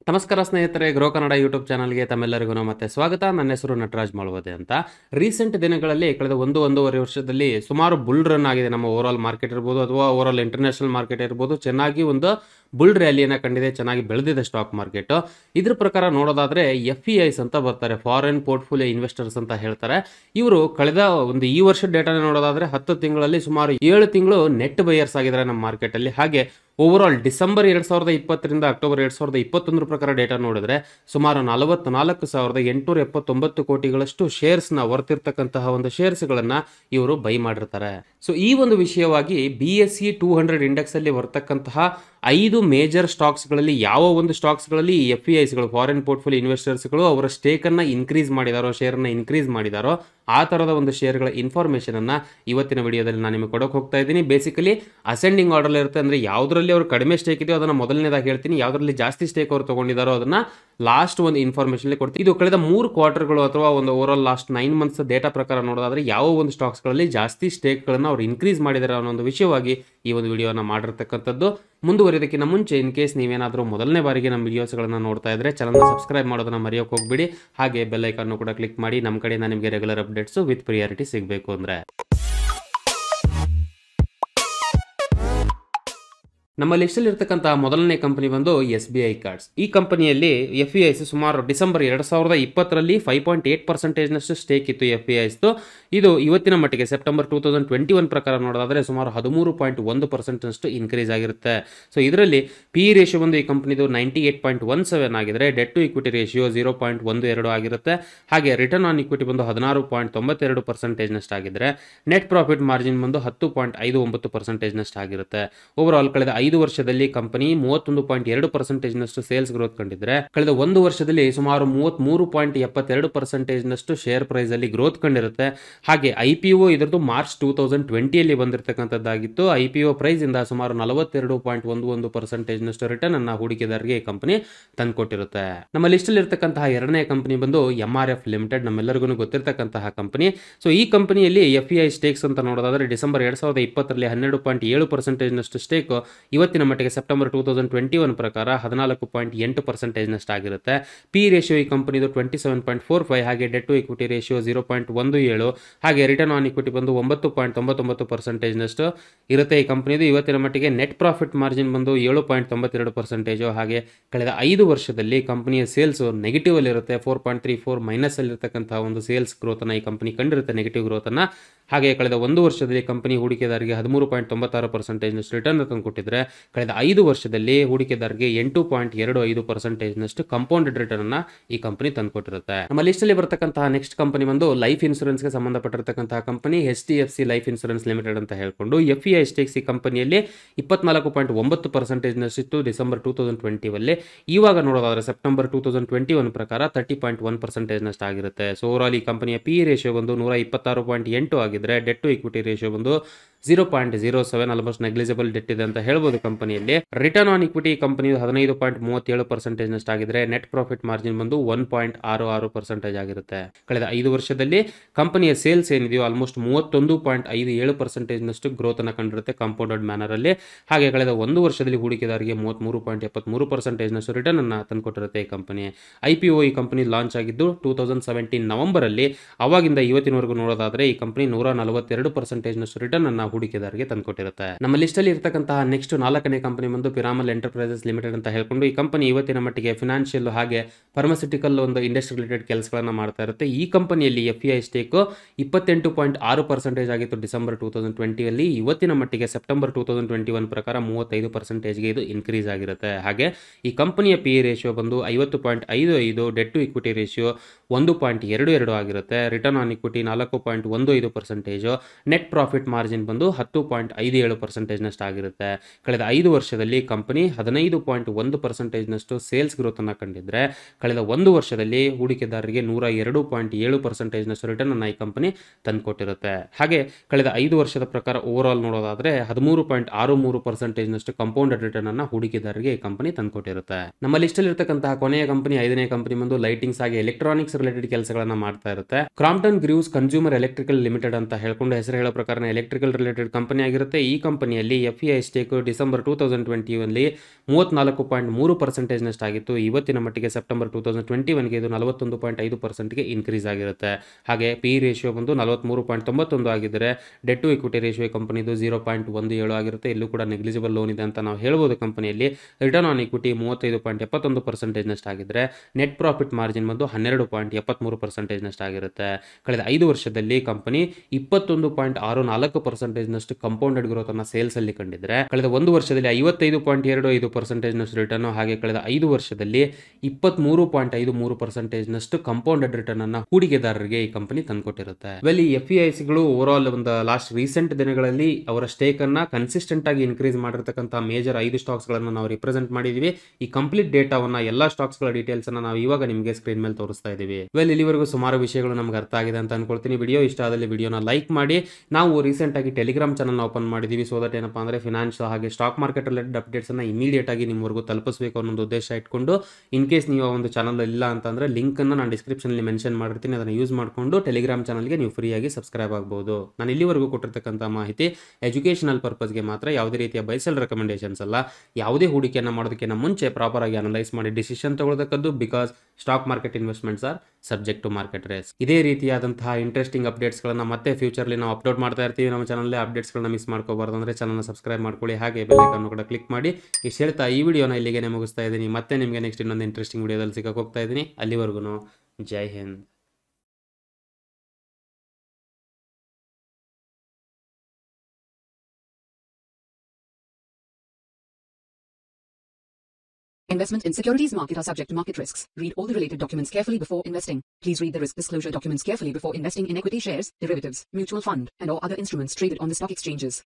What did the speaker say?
ನಮಸ್ಕಾರ ಸ್ನೇಹಿತರೆ grow Kannada YouTube ಚಾನಲ್ಗೆ ತಮ್ಮೆಲ್ಲರಿಗೂ ಮತ್ತೆ ಸ್ವಾಗತ ನನ್ನ ಹೆಸರು ನಟರಾಜ್ ಮಾಳ್ವದೆ ಅಂತ ರೀಸೆಂಟ್ ದಿನಗಳಲ್ಲಿ ಕಳೆದ ಒಂದು ಒಂದೂವರೆ ವರ್ಷದಲ್ಲಿ ಸುಮಾರು ಬುಲ್ ರನ್ ಆಗಿದೆ ನಮ್ಮ ಓವರ್ ಆಲ್ ಮಾರ್ಕೆಟ್ ಇರ್ಬೋದು ಅಥವಾ ಓವರ್ ಆಲ್ ಇಂಟರ್ನ್ಯಾಷನಲ್ ಮಾರ್ಕೆಟ್ ಇರ್ಬೋದು ಚೆನ್ನಾಗಿ ಒಂದು ಬುಲ್ ರ್ಯಾಲಿಯನ್ನು ಕಂಡಿದೆ ಚೆನ್ನಾಗಿ ಬೆಳೆದಿದೆ ಸ್ಟಾಕ್ ಮಾರ್ಕೆಟ್ ಇದ್ರ ಪ್ರಕಾರ ನೋಡೋದಾದ್ರೆ ಎಫ್ ಇ ಐಸ್ ಅಂತ ಬರ್ತಾರೆ ಫಾರಿನ್ ಪೋರ್ಟ್ಫೋಲಿಯೋ ಇನ್ವೆಸ್ಟರ್ಸ್ ಅಂತ ಹೇಳ್ತಾರೆ ಇವರು ಕಳೆದ ಒಂದು ಈ ವರ್ಷದ ಡೇಟಾನ ನೋಡೋದಾದ್ರೆ ಹತ್ತು ತಿಂಗಳಲ್ಲಿ ಸುಮಾರು ಏಳು ತಿಂಗಳು ನೆಟ್ ಬೈಯರ್ಸ್ ಆಗಿದ್ದಾರೆ ನಮ್ಮ ಮಾರ್ಕೆಟ್ ಅಲ್ಲಿ ಹಾಗೆ ಓವರ್ ಆಲ್ ಡಿಸೆಂಬರ್ ಎರಡ್ ಸಾವಿರದ ಇಪ್ಪತ್ತರಿಂದ ಅಕ್ಟೋಬರ್ ಎರಡ್ ಸಾವಿರದ ಇಪ್ಪತ್ತೊಂದರ ಪ್ರಕಾರ ಡೇಟಾ ನೋಡಿದ್ರೆ ಸುಮಾರು ನಲವತ್ನಾಲ್ಕು ಸಾವಿರದ ಎಂಟುನೂರ ಎಪ್ಪತ್ತೊಂಬತ್ತು ಕೋಟಿಗಳಷ್ಟು ಶೇರ್ಸ್ನ ವರ್ತಿರ್ತಕ್ಕಂತಹ ಒಂದು ಶೇರ್ಸ್ಗಳನ್ನ ಇವರು ಬೈ ಮಾಡಿರ್ತಾರೆ ಸೊ ಈ ಒಂದು ವಿಷಯವಾಗಿ B S C two hundred index ಅಲ್ಲಿ ಬರ್ತಕ್ಕಂತಹ ಐದು ಮೇಜರ್ ಸ್ಟಾಕ್ಸ್ಗಳಲ್ಲಿ ಯಾವ ಒಂದು ಸ್ಟಾಕ್ಸ್ಗಳಲ್ಲಿ ಎಫ್ ಇ ಐಸ್ಗಳು ಫಾರಿನ್ ಪೋರ್ಟ್ಫೋಲಿಯೋ ಇನ್ವೆಸ್ಟರ್ಸ್ಗಳು ಅವರ ಸ್ಟೇಕನ್ನು ಇನ್ಕ್ರೀಸ್ ಮಾಡಿದಾರೋ ಶೇರನ್ನು ಇನ್ಕ್ರೀಸ್ ಮಾಡಿದಾರೋ ಆ ಥರದ ಒಂದು ಶೇರ್ಗಳ ಇನ್ಫಾರ್ಮೇಷನ್ ಅನ್ನ ಇವತ್ತಿನ ವಿಡಿಯೋದಲ್ಲಿ ನಾನು ನಿಮಗೆ ಕೊಡೋಕೆ ಹೋಗ್ತಾ ಇದ್ದೀನಿ ಬೇಸಿಕಲಿ ಅಸೆಂಡಿಂಗ್ ಆರ್ಡರ್ ಇರುತ್ತೆ ಅಂದ್ರೆ ಯಾವುದರಲ್ಲಿ ಅವರು ಕಡಿಮೆ ಸ್ಟೇಕ್ ಇದೆಯೋ ಅದನ್ನ ಮೊದಲನೇದಾಗಿ ಹೇಳ್ತೀನಿ ಯಾವುದರಲ್ಲಿ ಜಾಸ್ತಿ ಸ್ಟೇಕ್ ಅವರು ತಗೊಂಡಿದ್ದಾರೋ ಅದನ್ನ ಲಾಸ್ಟ್ ಒಂದು ಇನ್ಫಾರ್ಮೇಷನ್ ಕೊಡ್ತೀನಿ ಇದು ಕಳೆದ ಮೂರು ಕ್ವಾರ್ಟರ್ಗಳು ಅಥವಾ ಒಂದು over all last nine months data ಪ್ರಕಾರ ನೋಡೋದಾದ್ರೆ ಯಾವ ಒಂದು ಸ್ಟಾಕ್ಸ್ಗಳಲ್ಲಿ ಜಾಸ್ತಿ ಸ್ಟೇಕ್ಗಳನ್ನು ಅವ್ರು ಇನ್ಕ್ರೀಸ್ ಮಾಡಿದ್ದಾರೆ ಅನ್ನೋ ಒಂದು ವಿಷಯವಾಗಿ ಈ ಒಂದು ವಿಡಿಯೋನ ಮಾಡಿರ್ತಕ್ಕಂಥದ್ದು ಮುಂದುವರಿಯೋದಕ್ಕಿಂತ ಮುಂಚೆ ಇನ್ ಕೇಸ್ ನೀವೇನಾದರೂ ಮೊದಲನೇ ಬಾರಿಗೆ ನಮ್ಮ ವಿಡಿಯೋಸ್ಗಳನ್ನು ನೋಡ್ತಾ ಇದ್ರೆ ಚಾನಲ್ನ ಸಬ್ಸ್ಕ್ರೈಬ್ ಮಾಡೋದನ್ನ ಮರೆಯೋಕೆ ಹೋಗ್ಬಿಡಿ ಹಾಗೆ ಬೆಲ್ ಐಕಾನ್ನು ಕೂಡ ಕ್ಲಿಕ್ ಮಾಡಿ ನಮ್ಮ ಕಡೆಯಿಂದ ನಿಮಗೆ ರೆಗ್ಯುಲರ್ ಅಪ್ಡೇಟ್ಸು ವಿತ್ ಪ್ರಿಯಾರಿಟಿ ಸಿಗಬೇಕು ಅಂದರೆ ನಮ್ಮ ಲಿಸ್ಟಲ್ಲಿ ಇರ್ತಕ್ಕಂಥ ಮೊದಲನೇ ಕಂಪನಿ ಬಂದು ಎಸ್ ಬಿ ಐ ಕಾರ್ಡ್ಸ್ ಈ ಕಂಪನಿಯಲ್ಲಿ ಎಫ್ ಇ ಐಸ್ ಸುಮಾರು ಡಿಸೆಂಬರ್ ಎರಡು ಸಾವಿರದ ಇಪ್ಪತ್ತರಲ್ಲಿ ಫೈವ್ ಪಾಯಿಂಟ್ ಏಟ್ ಪರ್ಸೆಂಟೇಜ್ನಷ್ಟು ಸ್ಟೇಕ್ ಇತ್ತು ಎಫ್ ಇ ಐಸ್ದು ಇದು ಇವತ್ತಿನ ಮಟ್ಟಿಗೆ September two thousand twenty one ಪ್ರಕಾರ ನೋಡೋದಾದ್ರೆ ಸುಮಾರು ಹದಿಮೂರು ಪಾಯಿಂಟ್ ಒಂದು ಪರ್ಸೆಂಟ್ನಷ್ಟು ಇನ್ಕ್ರೀಸ್ ಆಗಿರುತ್ತೆ ಸೊ ಇದರಲ್ಲಿ ಪಿ ರೇಷಿಯೋ ಒಂದು ಈ ಕಂಪನಿದು ninety eight point one seven ಆಗಿದೆ debt to equity ratio zero point ಒಂದು ಎರಡು ಆಗಿರುತ್ತೆ ಹಾಗೆ ರಿಟರ್ನ್ ಆನ್ ಇಕ್ವಿಟಿ ಬಂದು ಹದಿನಾರು ಪಾಯಿಂಟ್ ತೊಂಬತ್ತೆರಡು ಪರ್ಸೆಂಟೇಜ್ನಷ್ಟು ಆಗಿದ್ರೆ ನೆಟ್ ಪ್ರಾಫಿಟ್ ಮಾರ್ಜಿನ್ ಬಂದು ಹತ್ತು ಪಾಯಿಂಟ್ ಐದು ಒಂಬತ್ತು ಪರ್ಸೆಂಟೇಜ್ನಷ್ಟು ಆಗಿರುತ್ತೆ ಓವರ್ ಆಲ್ ಕಳೆದ ಐದು ವರ್ಷದಲ್ಲಿ ಕಂಪನಿ ಮೂವತ್ತೊಂದು ಪಾಯಿಂಟ್ ಎರಡು ಪರ್ಸೆಂಟೇಜ್ನಷ್ಟು ಸೇಲ್ಸ್ ಗ್ರೋತ್ ಕಂಡಿದ್ರೆ ಕಳೆದ ಒಂದು ವರ್ಷದಲ್ಲಿ ಸುಮಾರು ಮೂವತ್ತ್ ಮೂರು ಪಾಯಿಂಟ್ ಎಪ್ಪತ್ತೆರಡು ಪರ್ಸೆಂಟೇಜ್ನಷ್ಟು ಶೇರ್ ಪ್ರೈಸ್ ಅಲ್ಲಿ ಗ್ರೋತ್ ಕಂಡಿರುತ್ತೆ ಹಾಗೆ ಐ ಪಿ ಒ ಇದರದ್ದು ಮಾರ್ಚ್ ಟೂ ತೌಸಂಡ್ ಟ್ವೆಂಟಿಯಲ್ಲಿ ಬಂದಿರತಕ್ಕಂಥದ್ದಾಗಿತ್ತು ಐ ಪಿ ಒ ಪ್ರೈಸ್ ಇಂದ ಸುಮಾರು ನಲವತ್ತೆರಡು ಪಾಯಿಂಟ್ ಒಂದು ಒಂದು ಪರ್ಸೆಂಟೇಜ್ನಷ್ಟು ರಿಟರ್ನ್ ಅನ್ನ ಹೂಡಿಕೆದಾರರಿಗೆ ಈ ಕಂಪನಿ ತಂದುಕೊಟ್ಟಿರುತ್ತೆ ನಮ್ಮ ಲಿಸ್ಟಲ್ಲಿ ಇರ್ತಕ್ಕಂತಹ ಎರಡನೇ ಕಂಪನಿ ಬಂದು ಎಂ ಆರ್ ಎಫ್ ಲಿಮಿಟೆಡ್ ನಮ್ಮೆಲ್ಲರಿಗೂ ಗೊತ್ತಿರತಕ್ಕಂತಹ ಕಂಪನಿ ಸೊ ಈ ಕಂಪನಿಯಲ್ಲಿ ಎಫ್ ಇ ಐ ಸ್ಟೇಕ್ಸ್ ಅಂತ ನೋಡೋದಾದ್ರೆ ಡಿಸೆಂಬರ್ ಎರಡ್ ಸಾವಿರದ ಇಪ್ಪತ್ತರಲ್ಲಿ ಹನ್ನೆರಡು ಪಾಯಿಂಟ್ ಏಳು ಪರ್ಸೆಂಟೇಜ್ನಷ್ಟು ಸ್ಟೇಕ್ ಇವತ್ತಿನ ಮಟ್ಟಿಗೆ September two thousand twenty one ಪ್ರಕಾರ ಹದಿನಾಲ್ಕು ಪಾಯಿಂಟ್ ಎಂಟು ಪರ್ಸೆಂಟೇಜ್ನಷ್ಟು ಆಗಿರುತ್ತೆ ಪಿ ರೇಷಿಯೋ ಈ ಕಂಪನಿದು twenty seven point four five ಹಾಗೆ debt to equity ratio zero point ಒಂದು ಏಳು ಹಾಗೆ ರಿಟರ್ನ್ ಆನ್ ಇಕ್ವಿಟಿ ಬಂದು ಒಂಬತ್ತು ಪಾಯಿಂಟ್ ತೊಂಬತ್ತೊಂಬತ್ತು ಪರ್ಸೆಂಟೇಜ್ನಷ್ಟು ಇರುತ್ತೆ ಈ ಕಂಪನಿದು ಇವತ್ತಿನ ಮಟ್ಟಿಗೆ ನೆಟ್ ಪ್ರಾಫಿಟ್ ಮಾರ್ಜಿನ್ ಬಂದು ಏಳು ಪಾಯಿಂಟ್ ತೊಂಬತ್ತೆರಡು ಪರ್ಸೆಂಟೇಜು ಹಾಗೆ ಕಳೆದ ಐದು ವರ್ಷದಲ್ಲಿ ಕಂಪನಿಯ ಸೇಲ್ಸ್ ನೆಗೆಟಿವ್ ಅಲ್ಲಿ ಇರುತ್ತೆ four point three four minus ಅಲ್ಲಿ ಇರತಕ್ಕಂತಹ ಒಂದು ಸೇಲ್ಸ್ ಗ್ರೋತ್ ಅನ್ನ ಈ ಕಂಪನಿ ಕಂಡಿರುತ್ತೆ ನೆಗೆಟಿವ್ ಗ್ರೋತ್ ಅನ್ನ ಹಾಗೆ ಕಳೆದ ಒಂದು ವರ್ಷದಲ್ಲಿ ಕಂಪನಿ ಹೂಡಿಕೆದಾರರಿಗೆ ಹದಿಮೂರು ಪಾಯಿಂಟ್ ತೊಂಬತ್ತಾರು ಪರ್ಸೆಂಟೇಜ್ನಷ್ಟು ರಿಟರ್ನ್ ತಂದು ಕೊಟ್ಟಿದ್ರೆ ಕಳೆದ ಐದು ವರ್ಷದಲ್ಲಿ ಹೂಡಿಕೆದಾರರಿಗೆ ಎಂಟು ಪಾಯಿಂಟ್ ಎರಡು ಐದು ಪರ್ಸೆಂಟೇಜ್ನಷ್ಟು ಕಂಪೌಂಡೆಡ್ ರಿಟರ್ನ್ ಅನ್ನ ಈ ಕಂಪನಿ ತಂದುಕೊಟ್ಟಿರುತ್ತೆ ನಮ್ಮ ಲಿಸ್ಟಲ್ಲಿ ಬರ್ತಕ್ಕಂತಹ ನೆಕ್ಸ್ಟ್ ಕಂಪನಿ ಬಂದು ಲೈಫ್ ಇನ್ಸೂರೆನ್ಸ್ಗೆ ಸಂಬಂಧಪಟ್ಟಿರ್ತಕ್ಕಂತಹ company H D F C life insurance limited ಅಂತ ಹೇಳ್ಕೊಂಡು ಎಫ್ ಇ ಐ ಸ್ಟೇಕ್ಸ್ ಈ ಕಂಪನಿಯಲ್ಲಿ ಇಪ್ಪತ್ನಾಲ್ಕು ಪಾಯಿಂಟ್ ಒಂಬತ್ತು ಪರ್ಸೆಂಟೇಜ್ನಷ್ಟಿತ್ತು ಡಿಸೆಂಬರ್ ಟೂ ತೌಸಂಡ್ ಟ್ವೆಂಟಿಯಲ್ಲಿ ಇವಾಗ ನೋಡೋದಾದ್ರೆ September two thousand twenty one ಪ್ರಕಾರ ತರ್ಟಿ ಪಾಯಿಂಟ್ ಒನ್ ಪರ್ಸೆಂಟೇಜ್ನಷ್ಟು ಆಗಿರುತ್ತೆ ಸೊ ಓವರ್ ಆಲ್ ಈ ಕಂಪನಿಯ ಪಿ ರೇಷಿಯೋ ಒಂದು ನೂರ ಇಪ್ಪತ್ತಾರು ಪಾಯಿಂಟ್ ಎಂಟು ಆಗಿದ್ರೆ ಡೆಟ್ ಟು ಇಕ್ವಿಟಿ ರೇಷಿಯೋ ಒಂದು zero point zero seven almost negligible debt ಇದೆ ಅಂತ ಹೇಳ್ಬೋದು ಕಂಪನಿಯಲ್ಲಿ ರಿಟರ್ನ್ ಆನ್ ಇಕ್ವಿಟಿ ಕಂಪನಿ ಹದಿನೈದು ಪಾಯಿಂಟ್ ಮೂವತ್ತೇಳು ಪರ್ಸೆಂಟೇಜ್ ನಷ್ಟು ಆಗಿದ್ರೆ ನೆಟ್ ಪ್ರಾಫಿಟ್ ಮಾರ್ಜಿನ್ ಬಂದು ಒನ್ ಪಾಯಿಂಟ್ ಆರು ಆರು ಪರ್ಸೆಂಟೇಜ್ ಆಗಿರುತ್ತೆ ಕಳೆದ ಐದು ವರ್ಷದಲ್ಲಿ ಕಂಪನಿಯ ಸೇಲ್ಸ್ ಏನಿದೆಯೋ ಆಲ್ಮೋಸ್ಟ್ ಮೂವತ್ತೊಂದು ಪಾಯಿಂಟ್ ಐದು ಏಳು ಪರ್ಸೆಂಟೇಜ್ ನಷ್ಟು ಗ್ರೋತ್ ಅನ್ನ ಕಂಡಿರುತ್ತೆ ಕಾಂಪೌಂಡೆಡ್ ಮ್ಯಾನರ್ ಅಲ್ಲಿ ಹಾಗೆ ಕಳೆದ ಒಂದು ವರ್ಷದಲ್ಲಿ ಹೂಡಿಕೆದಾರರಿಗೆ ಮೂವತ್ಮೂರು ಪಾಯಿಂಟ್ ಎಪ್ಪತ್ಮೂರು ಪರ್ಸೆಂಟೇಜ್ ನಷ್ಟು ರಿಟರ್ನ್ ಅನ್ನ ತಂದುಕೊಟ್ಟಿರುತ್ತೆ ಈ ಕಂಪನಿ ಐ ಪಿ ಒ ಈ ಕಂಪನಿ ಲಾಂಚ್ ಆಗಿದ್ದು ಟೂ ತೌಸಂಡ್ ಸೆವೆಂಟೀನ್ ನವೆಂಬರ್ ಅಲ್ಲಿ ಅವಾಗಿಂದ ಇವತ್ತಿನವರೆಗೂ ನೋಡೋದಾದ್ರೆ ಈ ಕಂಪನಿ ನೂರ ನಲವತ್ತೆರಡು ಪರ್ಸೆಂಟೇಜ್ ನಷ್ಟು ರಿಟರ್ನ್ ಅನ್ನ ಹೂಡಿಕೆದಾರರಿಗೆ ತಂದುಕೊಟ್ಟಿರುತ್ತೆ ನಮ್ಮ ಲಿಸ್ಟ್ ಅಲ್ಲಿ ಇರ್ತಕ್ಕಂತಹ ನೆಕ್ಸ್ಟ್ ನಾಲ್ಕನೇ ಕಂಪನಿ ಬಂದು ಪಿರಾಮಲ್ ಎಂಟರ್ಪ್ರೈಸಸ್ ಲಿಮಿಟೆಡ್ ಅಂತ ಹೇಳ್ಕೊಂಡು ಈ ಕಂಪನಿ ಇವತ್ತಿನ ಮಟ್ಟಿಗೆ ಫಿನಾನ್ಷಿಯಲ್ ಹಾಗೆ ಫಾರ್ಮಸ್ಯೂಟಿಕಲ್ ಒಂದು ಇಂಡಸ್ಟ್ರಿ ರಿಲೇಟೆಡ್ ಕೆಲಸಗಳನ್ನ ಮಾಡ್ತಾ ಇರುತ್ತೆ ಈ ಕಂಪನಿಯಲ್ಲಿ ಎಫ್ ಐ ಸ್ಟೇಕ್ ಇಪ್ಪತ್ತೆಂಟು ಪಾಯಿಂಟ್ ಆರು ಪರ್ಸೆಂಟೇಜ್ ಆಗಿತ್ತು ಡಿಸೆಂಬರ್ ಟೂ ತೌಸಂಡ್ ಟ್ವೆಂಟಿಯಲ್ಲಿ ಇವತ್ತಿನ ಮಟ್ಟಿಗೆ September two thousand twenty one ಪ್ರಕಾರ ಮೂವತ್ತೈದು ಪರ್ಸೆಂಟೇಜ್ಗೆ ಇದು ಇನ್ಕ್ರೀಸ್ ಆಗಿರುತ್ತೆ ಹಾಗೆ ಈ ಕಂಪನಿಯ ಪಿ ರೇಷಿಯೋ ಬಂದು ಐವತ್ತು ಪಾಯಿಂಟ್ ಐದು ಐದು ಡೆಟ್ ಟು ಇಕ್ವಿಟಿ ರೇಷಿಯೋ ಒಂದು ಪಾಯಿಂಟ್ ಎರಡು ಎರಡು ಆಗಿರುತ್ತೆ ರಿಟರ್ನ್ ಆನ್ ಇಕ್ವಿಟಿ ನಾಲ್ಕು ಪಾಯಿಂಟ್ ಒಂದು ಐದು ಪರ್ಸೆಂಟೇಜು ನೆಟ್ ಪ್ರಾಫಿಟ್ ಮಾರ್ಜಿನ್ ಬಂದು ಹತ್ತು ಪಾಯಿಂಟ್ ಐದು ಏಳು ಪರ್ಸೆಂಟೇಜ್ನಷ್ಟು ಆಗಿರುತ್ತೆ ಕಳೆದ ಐದು ವರ್ಷದಲ್ಲಿ ಕಂಪನಿ ಹದಿನೈದು ಪಾಯಿಂಟ್ ಒಂದು ಪರ್ಸೆಂಟೇಜ್ನಷ್ಟು ಸೇಲ್ಸ್ ಗ್ರೋತ್ ಅನ್ನು ಕಂಡಿದ್ರೆ ಕಳೆದ ಒಂದು ವರ್ಷದಲ್ಲಿ ಹೂಡಿಕೆದಾರರಿಗೆ ನೂರ ಎರಡು ಪಾಯಿಂಟ್ ಏಳು ಪರ್ಸೆಂಟೇಜ್ನಷ್ಟು ರಿಟರ್ನ್ ಅನ್ನ ಈ ಕಂಪನಿ ತಂದುಕೊಟ್ಟಿರುತ್ತೆ ಹಾಗೆ ಕಳೆದ ಐದು ವರ್ಷದ ಪ್ರಕಾರ ಓವರ್ ಆಲ್ ನೋಡೋದಾದ್ರೆ ಹದಿಮೂರು ಪಾಯಿಂಟ್ ಆರು ಮೂರು ಪರ್ಸೆಂಟೇಜ್ನಷ್ಟು ಕಂಪೌಂಡೆಡ್ ರಿಟರ್ನ್ ಅನ್ನ ಹೂಡಿಕೆದಾರರಿಗೆ ಈ ಕಂಪನಿ ತಂದುಕೊಟ್ಟಿರುತ್ತೆ ನಮ್ಮ ಲಿಸ್ಟಲ್ಲಿ ಇರ್ತಕ್ಕಂತಹ ಕೊನೆಯ ಕಂಪನಿ ಐದನೇ ಕಂಪನಿ ಬಂದು ಲೈಟಿಂಗ್ಸ್ ಹಾಗೆ ಎಲೆಕ್ಟ್ರಾನಿಕ್ಸ್ ರಿಲೇಟೆಡ್ ಕೆಲಸಗಳನ್ನ ಮಾಡ್ತಾ ಇರುತ್ತೆ Crompton Greaves consumer electrical limited ಅಂತ ಹೇಳ್ಕೊಂಡು ಹೆಸರು ಹೇಳೋ ಪ್ರಕಾರ ಎಲೆಕ್ಟ್ರಿಕಲ್ ರಿಲೇಟೆಡ್ ರಿಲೇಟೆಡ್ ಕಂಪನಿ ಆಗಿರುತ್ತೆ ಈ ಕಂಪನಿಯಲ್ಲಿ F E I stake December two thousand ಟ್ವೆಂಟಿಯಲ್ಲಿ ಮೂವತ್ತ್ನಾಲ್ಕು ಪಾಯಿಂಟ್ ಮೂರು ಪರ್ಸೆಂಟೇಜ್ನಷ್ಟು ಆಗಿತ್ತು ಇವತ್ತಿನ ಮಟ್ಟಿಗೆ ಸೆಪ್ಟೆಂಬರ್ ಟೂ ತೌಸಂಡ್ ಟ್ವೆಂಟಿ ಒನ್ಗೆ ಇದು ನಲವತ್ತೊಂದು ಪಾಯಿಂಟ್ ಐದು ಪರ್ಸೆಂಟ್ಗೆ ಇನ್ಕ್ರೀಸ್ ಆಗಿರುತ್ತೆ ಹಾಗೆ ಪಿ ರೇಷಿಯೋ ಬಂದು ನಲವತ್ತ್ಮೂರು ಪಾಯಿಂಟ್ ತೊಂಬತ್ತೊಂದು ಆಗಿದ್ದರೆ ಡೆಟ್ ಟು ಇಕ್ವಿಟಿ ರೇಷಿಯೋ ಕಂಪನಿದು ಜೀರೋ ಪಾಯಿಂಟ್ ಒಂದು ಏಳು ಆಗಿರುತ್ತೆ ಇಲ್ಲೂ ಕೂಡ ನೆಗ್ಲಿಜಿಬಲ್ ಲೋನ್ ಇದೆ ಅಂತ ನಾವು ಹೇಳ್ಬೋದು ಕಂಪನಿಯಲ್ಲಿ ರಿಟರ್ನ್ ಆನ್ ಇಕ್ವಿಟಿ ಮೂವತ್ತೈದು ಪಾಯಿಂಟ್ ಎಪ್ಪತ್ತೊಂದು ಪರ್ಸೆಂಟೇಜ್ನಷ್ಟು ಆಗಿದ್ದರೆ ನೆಟ್ ಪ್ರಾಫಿಟ್ ಮಾರ್ಜಿನ್ ಬಂದು ಹನ್ನೆರಡು ಪಾಯಿಂಟ್ ಎಪ್ಪತ್ತ್ಮೂರು ಪರ್ಸೆಂಟೇಜ್ನಷ್ಟು ಆಗಿರುತ್ತೆ ಕಳೆದ ಐದು ವರ್ಷದಲ್ಲಿ ಕಂಪನಿ ಇಪ್ಪತ್ತೊಂದು ಪಾಯಿಂಟ್ ಆರು ನಾಲ್ಕು ಪರ್ಸೆಂಟೇಜ್ನಷ್ಟು ಕಂಪೌಂಡೆಡ್ ಗ್ರೋತ್ ಅನ್ನ ಸೇಲ್ಸ್ ಅಲ್ಲಿ ಕಂಡಿದ್ರೆ ಕಳೆದ ಒಂದು ವರ್ಷದಲ್ಲಿ ಐವತ್ತೈದು ಪಾಯಿಂಟ್ ಎರಡು ಐದು ಪರ್ಸೆಂಟೇಜ್ನಷ್ಟು ರಿಟರ್ನ್ ಹಾಗೆ ಕಳೆದ ಐದು ವರ್ಷದಲ್ಲಿ ಇಪ್ಪತ್ಮೂರು ಪಾಯಿಂಟ್ ಐದು ಮೂರು ಪರ್ಸೆಂಟೇಜ್ನಷ್ಟು ಕಂಪೌಂಡೆಡ್ ರಿಟರ್ನ್ ಅನ್ನ ಹೂಡಿಕೆದಾರರಿಗೆ ಈ ಕಂಪನಿ ತಂದುಕೊಟ್ಟಿರುತ್ತೆ ವೆಲ್ ಈ ಎಫ್ ಇ ಐಸಿಗಳು ಓವರ್ ಆಲ್ ಒಂದು ಲಾಸ್ಟ್ ರೀಸೆಂಟ್ ದಿನಗಳಲ್ಲಿ ಅವರ ಸ್ಟೇಕ್ ಅನ್ನ ಕನ್ಸಿಸ್ಟೆಂಟ್ ಆಗಿ ಇನ್ಕ್ರೀಸ್ ಮಾಡಿರ್ತಕ್ಕಂಥ ಮೇಜರ್ ಐದು ಸ್ಟಾಕ್ಸ್ ಗಳನ್ನ ನಾವು ರಿಪ್ರೆಸೆಂಟ್ ಮಾಡಿದೀವಿ ಈ ಕಂಪ್ಲೀಟ್ ಡೇಟಾವನ್ನ ಎಲ್ಲಾ ಸ್ಟಾಕ್ಸ್ ಗಳ ಡೀಟೇಲ್ಸ್ ಅನ್ನ ನಾವು ಇವಾಗ ನಿಮಗೆ ಸ್ಕ್ರೀನ್ ಮೇಲೆ ತೋರಿಸ್ತಾ ಇದೀವಿ ವೆಲ್ ಇಲ್ಲಿವರೆಗೂ ಸುಮಾರು ವಿಷಯಗಳು ನಮ್ಗೆ ಅರ್ಥ ಆಗಿದೆ ಅಂತ ಅನ್ಕೊಳ್ತೀನಿ ವಿಡಿಯೋ ಇಷ್ಟ ಆದಲ್ಲಿ ವಿಡಿಯೋನ ಲೈಕ್ ಮಾಡಿ ನಾವು ರೀಸೆಂಟ್ ಆಗಿ ಟೆಲಿಗ್ರಾಮ್ ಚಾನಲ್ ಓಪನ್ ಮಾಡಿದೀವಿ ಸೊ ದಟ್ ಏನಪ್ಪಾ ಅಂದ್ರೆ ಫಿನಾನ್ಸ್ ಹಾಗೆ ಸ್ಟಾಕ್ ಮಾರ್ಕೆಟ್ ರಿಲೇಟೆಡ್ ಅಪ್ಡೇಟ್ಸ್ ಅನ್ನ ಇಮಿಡಿಯೇಟ್ ಆಗಿ ನಿಮ್ವರೆಗೂ ತಲುಪಿಸಬೇಕು ಅನ್ನೋ ಒಂದು ಉದ್ದೇಶ ಇಟ್ಕೊಂಡು ಇನ್ ಕೇಸ್ ನೀವು ಆ ಒಂದು ಚಾನಲ್ ಇಲ್ಲ ಅಂತಂದ್ರೆ ಲಿಂಕ್ ಅನ್ನ ನಾನು ಡಿಸ್ಕ್ರಿಪ್ಷನ್ ಅಲ್ಲಿ ಮೆನ್ಷನ್ ಮಾಡಿರ್ತೀನಿ ಅದನ್ನ ಯೂಸ್ ಮಾಡಿಕೊಂಡು ಟೆಲಿಗ್ರಾಮ್ ಚಾನಲ್ಗೆ ನೀವು ಫ್ರೀ ಆಗಿ ಸಬ್ಸ್ಕ್ರೈಬ್ ಆಗಬಹುದು ನಾನು ಇಲ್ಲಿವರೆಗೂ ಕೊಟ್ಟಿರ್ತಕ್ಕಂಥ ಮಾಹಿತಿ ಎಜುಕೇಶನಲ್ ಪರ್ಪಸ್ಗೆ ಮಾತ್ರ ಯಾವುದೇ ರೀತಿಯ ಬೈಸಲ್ ರೆಕಮೆಂಡೇಶನ್ಸ್ ಅಲ್ಲ ಯಾವುದೇ ಹೂಡಿಕೆಯನ್ನು ಮಾಡೋದಕ್ಕಿಂತ ಮುಂಚೆ ಪ್ರಾಪರ್ ಆಗಿ ಅನಲೈಸ್ ಮಾಡಿ ಡಿಸಿಷನ್ ತಗೊಳ್ಳತಕ್ಕದ್ದು because stock market investments are subject to market risks ಇದೇ ರೀತಿಯಾದಂತಹ ಇಂಟ್ರೆಸ್ಟಿಂಗ್ ಅಪ್ಡೇಟ್ಸ್ಗಳನ್ನ ಮತ್ತೆ ಫ್ಯೂಚರ್ಲಿ ನಾವು ಅಪ್ಲೋಡ್ ಮಾಡ್ತಾ ಇರ್ತೀವಿ ನಮ್ಮ ಚಾನಲ್ ಅಪ್ಡೇಟ್ಸ್ಗಳನ್ನ ಮಿಸ್ ಮಾಡ್ಕೋಬಾರ್ದು ಅಂದ್ರೆ ಚಾನಲ್ನ ಸಬ್ಸ್ಕ್ರೈಬ್ ಮಾಡ್ಕೊಳ್ಳಿ ಹಾಗೆ ಬೆಲ್ಲೈಕನ್ ಕೂಡ ಕ್ಲಿಕ್ ಮಾಡಿ ಇಷ್ಟು ಹೇಳ್ತಾ ಈ ವಿಡಿಯೋನ ಇಲ್ಲಿಗೆ ಮುಗಿಸ್ತಾ ಇದ್ದೀನಿ ಮತ್ತೆ ನಿಮಗೆ ನೆಕ್ಸ್ಟ್ ಇನ್ನೊಂದು ಇಂಟ್ರೆಸ್ಟಿಂಗ್ ವಿಡಿಯೋದಲ್ಲಿ ಸಿಗಕ್ಕೆ ಹೋಗ್ತಾ ಇದ್ದೀನಿ ಅಲ್ಲಿವರೆಗೂ ಜೈ Hind Investment in securities market are subject to market risks. Read all the related documents carefully before investing. Please read the risk disclosure documents carefully before investing in equity shares, derivatives, mutual fund, and or other instruments traded on the stock exchanges.